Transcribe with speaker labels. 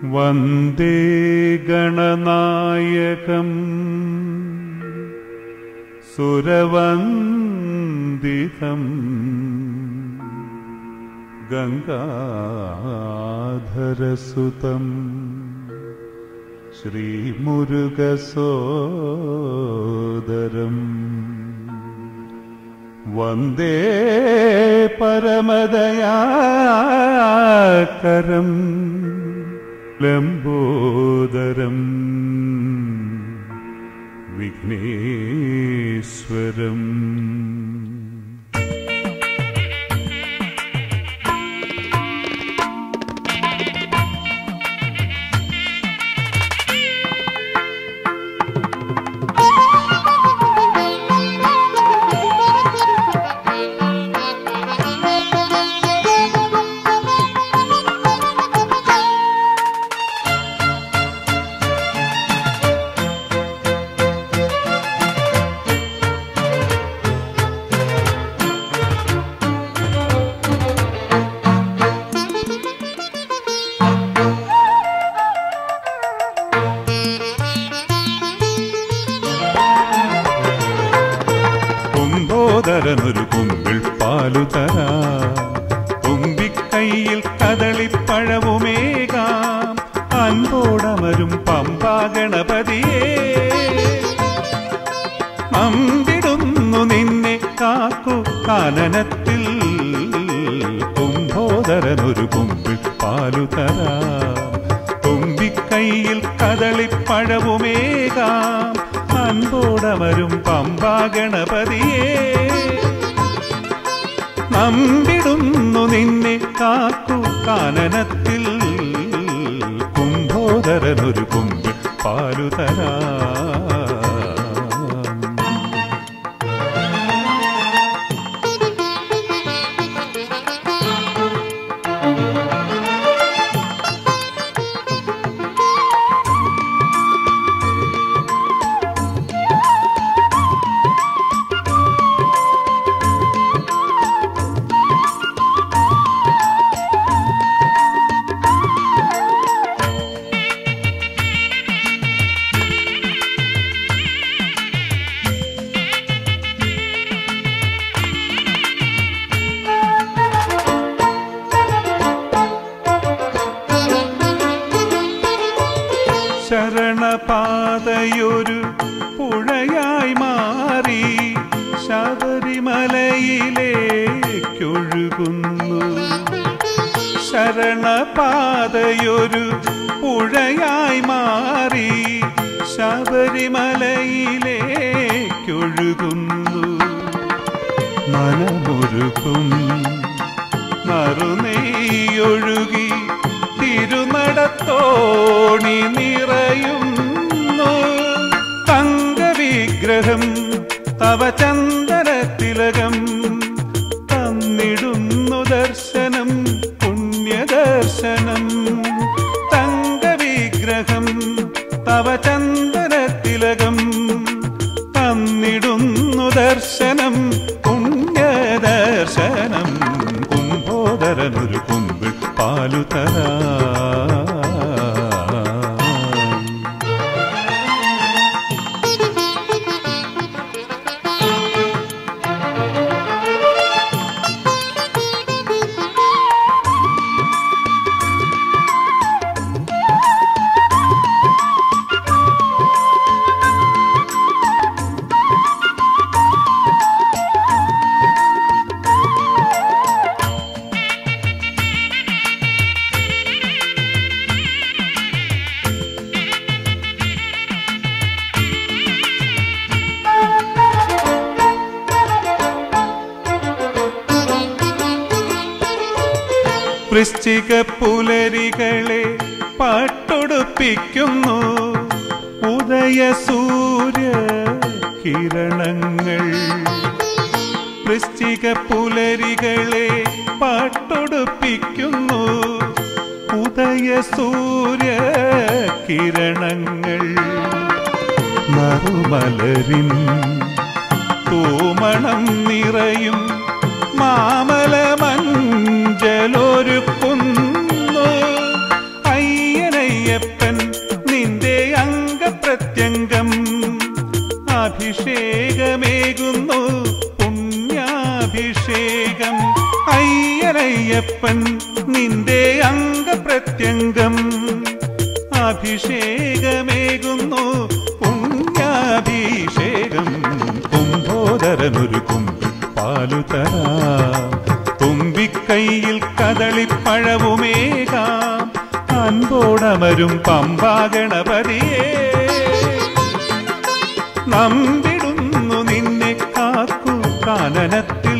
Speaker 1: വന്ദേ ഗണനായകം സുരവന്ദിതം ഗംഗാധരസുതം ശ്രീമുരുകസോദരം വന്ദേ പരമദയാകരം ലംബോദരം വിഘ്നേശ്വരം കുംഭോദരനൊരു കുമ്പിൾ പാലു തരാ തുമ്പിക്കൈയിൽ കദളിപ്പഴവുമേകാം അൻപോടമരും പമ്പാ ഗണപതിയേ അമ്പിടുന്നു നിന്നെ കാക്കു കാനനത്തിൽ കുംഭോദരനൊരു കുമ്പിൾ പാലു തരാ തുമ്പിക്കൈയിൽ കദളിപ്പഴവുമേകാം അൻപോടമരും പമ്പാ ഗണപതിയേ നമ്പിടുന്നു നിന്നെ കാക്കു കാനനത്തിൽ കുംഭോദരനൊരു കുമ്പിൾ പാലു തരാ ശരണപാതയൊരു പുഴയായി മാറി ശബരിമലയിലേക്കൊഴുകുന്നു ശരണപാതയൊരു പുഴയായി മാറി ശബരിമലയിലേക്കൊഴുകുന്നു മനമൊരുക്കും നറുനെയ്യൊഴുകി തിരുനടത്തോണി നിറയുന്നു തങ്കവിഗ്രഹം തവ ചന്ദനത്തിലകം തന്നിടുന്നു ദർശനം പുണ്യദർശനം തങ്കവിഗ്രഹം തവ ചന്ദനത്തിലകം തന്നിടുന്നു ദർശനം പുണ്യദർശനം കുംഭോദരനൊരു കുമ്പിൾ പാലു തരാ വൃശ്ചിക പുലരികളെ പാട്ടൊടുപ്പിക്കുന്നു ഉദയ സൂര്യ കിരണങ്ങൾ വൃശ്ചിക പുലരികളെ പാട്ടൊടുപ്പിക്കുന്നു ഉദയ സൂര്യ കിരണങ്ങൾ നറുമലരിൻ തൂമണം നിറയും മാമല മഞ്ചലൊരുക്കുന്നു അയ്യനയ്യ അയ്യപ്പൻ നിന്റെ അംഗപ്രത്യംഗം അഭിഷേകമേകുന്നു പുണ്യാഭിഷേകം കുംഭോദരനൊരു കുമ്പി പാലു തരാം തുമ്പിക്കൈയിൽ കദളിപ്പഴവുമേകാം അൻപോടമരും പമ്പാഗണപതിയേ നമ്പിടുന്നു നിന്നെ കാക്കു കാനനത്തിൽ